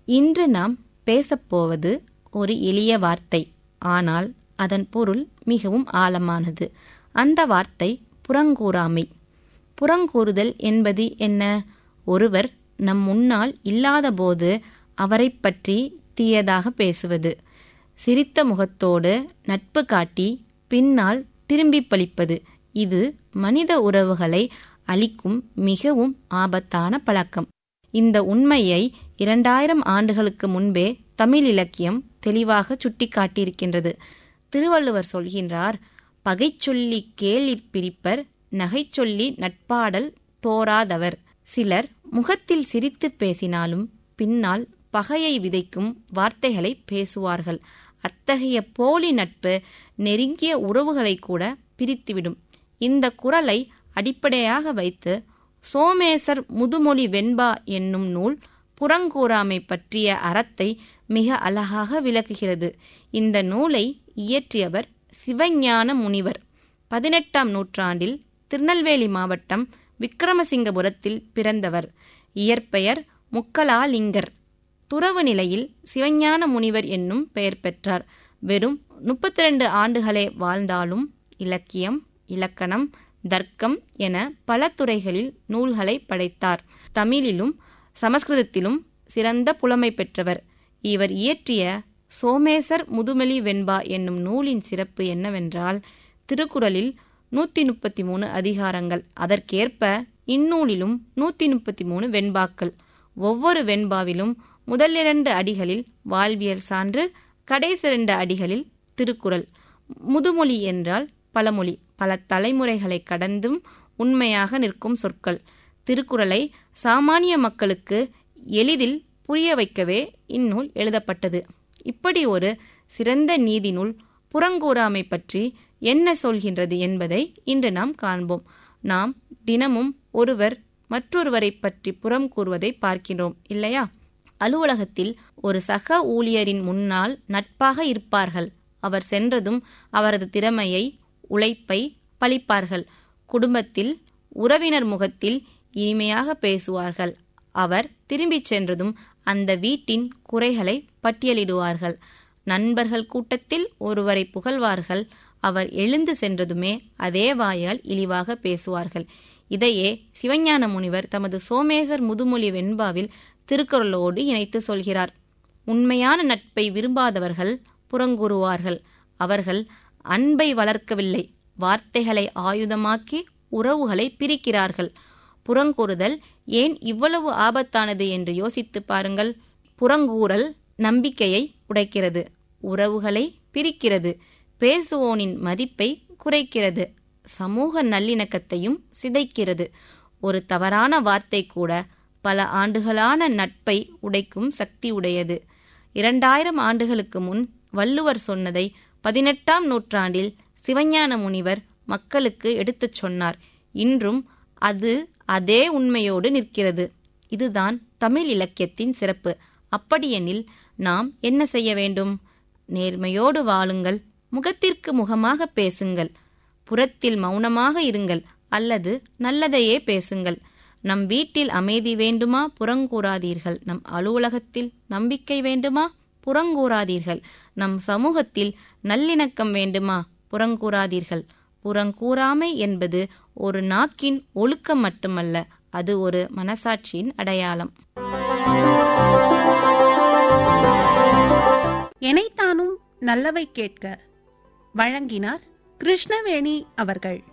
இன்று நாம் பேசப்போவது ஒரு எளிய வார்த்தை ஆனால் அதன் பொருள் மிகவும் ஆழமானது அந்த வார்த்தை புறங்கூறாமை புறங்கூறுதல் என்பது என்ன ஒருவர் நம் முன்னால் இல்லாதபோது அவரைப் பற்றி தீயதாக பேசுவது சிரித்த முகத்தோடு நட்பு காட்டி பின்னால் திரும்பி பழிப்பது இது மனித உறவுகளை அளிக்கும் மிகவும் ஆபத்தான பழக்கம் இந்த உண்மையை இரண்டாயிரம் ஆண்டுகளுக்கு முன்பே தமிழ் இலக்கியம் தெளிவாக சுட்டிக்காட்டியிருக்கின்றது திருவள்ளுவர் சொல்கின்றார் பகைச்சொல்லி கேளிற் பிரிப்பர் நகைச்சொல்லி நட்பாடல் தோராதவர் சிலர் முகத்தில் சிரித்து பேசினாலும் பின்னால் பகையை விதைக்கும் வார்த்தைகளை பேசுவார்கள் அத்தகைய போலி நட்பு நெருங்கிய உறவுகளை கூட பிரித்துவிடும் இந்த குரலை அடிப்படையாக வைத்து சோமேசர் முதுமொழி வெண்பா என்னும் நூல் புறங்கூறாமை பற்றிய அறத்தை மிக அழகாக விளக்குகிறது இந்த நூலை இயற்றியவர் சிவஞான முனிவர் பதினெட்டாம் நூற்றாண்டில் திருநெல்வேலி மாவட்டம் விக்கிரமசிங்கபுரத்தில் பிறந்தவர் இயற்பெயர் முக்கலாலிங்கர் துறவு நிலையில் சிவஞான முனிவர் என்னும் பெயர் பெற்றார் வெறும் முப்பத்தி ரெண்டு ஆண்டுகளே வாழ்ந்தாலும் இலக்கியம் இலக்கணம் தர்க்கம் என பல துறைகளில் நூல்களை படைத்தார் தமிழிலும் சமஸ்கிருதத்திலும் சிறந்த புலமை பெற்றவர் இவர் இயற்றிய சோமேசர் முதுமொழி வெண்பா என்னும் நூலின் சிறப்பு என்னவென்றால் திருக்குறளில் நூத்தி முப்பத்தி மூணு அதிகாரங்கள் அதற்கேற்ப இந்நூலிலும் நூத்தி முப்பத்தி மூணு வெண்பாக்கள் ஒவ்வொரு வெண்பாவிலும் முதல் இரண்டு அடிகளில் வாழ்வியல் சான்று கடைசி இரண்டு அடிகளில் திருக்குறள் முதுமொழி என்றால் பழமொழி பல தலைமுறைகளை கடந்தும் உண்மையாக நிற்கும் சொற்கள் திருக்குறளை சாமானிய மக்களுக்கு எளிதில் புரிய வைக்கவே இந்நூல் எழுதப்பட்டது இப்படி ஒரு சிறந்த நீதி நூல் புறங்கூறாமை பற்றி என்ன சொல்கின்றது என்பதை இன்று நாம் காண்போம் நாம் தினமும் ஒருவர் மற்றொருவரை பற்றி புறம் கூறுவதை பார்க்கிறோம் இல்லையா அலுவலகத்தில் ஒரு சக ஊழியரின் முன்னால் நட்பாக இருப்பார்கள் அவர் சென்றதும் அவரது திறமையை உழைப்பை பழிப்பார்கள் குடும்பத்தில் உறவினர் முகத்தில் இனிமையாக பேசுவார்கள் அவர் திரும்பிச் சென்றதும் அந்த வீட்டின் குறைகளை பட்டியலிடுவார்கள் நண்பர்கள் கூட்டத்தில் ஒருவரை புகழ்வார்கள் அவர் எழுந்து சென்றதுமே அதே வாயால் இழிவாக பேசுவார்கள் இதையே சிவஞான முனிவர் தமது சோமேசர் முதுமொழி வெண்பாவில் திருக்குறளோடு இணைத்து சொல்கிறார் உண்மையான நட்பை விரும்பாதவர்கள் புறங்கூறுவார்கள் அவர்கள் அன்பை வளர்க்கவில்லை வார்த்தைகளை ஆயுதமாக்கி உறவுகளை பிரிக்கிறார்கள் புறங்கூறுதல் ஏன் இவ்வளவு ஆபத்தானது என்று யோசித்து பாருங்கள் புறங்கூறல் நம்பிக்கையை உடைக்கிறது உறவுகளை பிரிக்கிறது பேசுவோனின் மதிப்பை குறைக்கிறது சமூக நல்லிணக்கத்தையும் சிதைக்கிறது ஒரு தவறான வார்த்தை கூட பல ஆண்டுகளான நட்பை உடைக்கும் சக்தி உடையது இரண்டாயிரம் ஆண்டுகளுக்கு முன் வள்ளுவர் சொன்னதை பதினெட்டாம் நூற்றாண்டில் சிவஞான முனிவர் மக்களுக்கு எடுத்துச் சொன்னார் இன்றும் அது அதே உண்மையோடு நிற்கிறது இதுதான் தமிழ் இலக்கியத்தின் சிறப்பு அப்படியெனில் நாம் என்ன செய்ய வேண்டும் நேர்மையோடு வாழுங்கள் முகத்திற்கு முகமாக பேசுங்கள் புறத்தில் மௌனமாக இருங்கள் அல்லது நல்லதையே பேசுங்கள் நம் வீட்டில் அமைதி வேண்டுமா புறங்கூறாதீர்கள் நம் அலுவலகத்தில் நம்பிக்கை வேண்டுமா புறங்கூறாதீர்கள் நம் சமூகத்தில் நல்லிணக்கம் வேண்டுமா புறங்கூறாதீர்கள் புறங்கூறாமை என்பது ஒரு நாக்கின் ஒழுக்கம் மட்டுமல்ல அது ஒரு மனசாட்சியின் அடையாளம் எனைத்தானும் நல்லவை கேட்க வழங்கினார் கிருஷ்ணவேணி அவர்கள்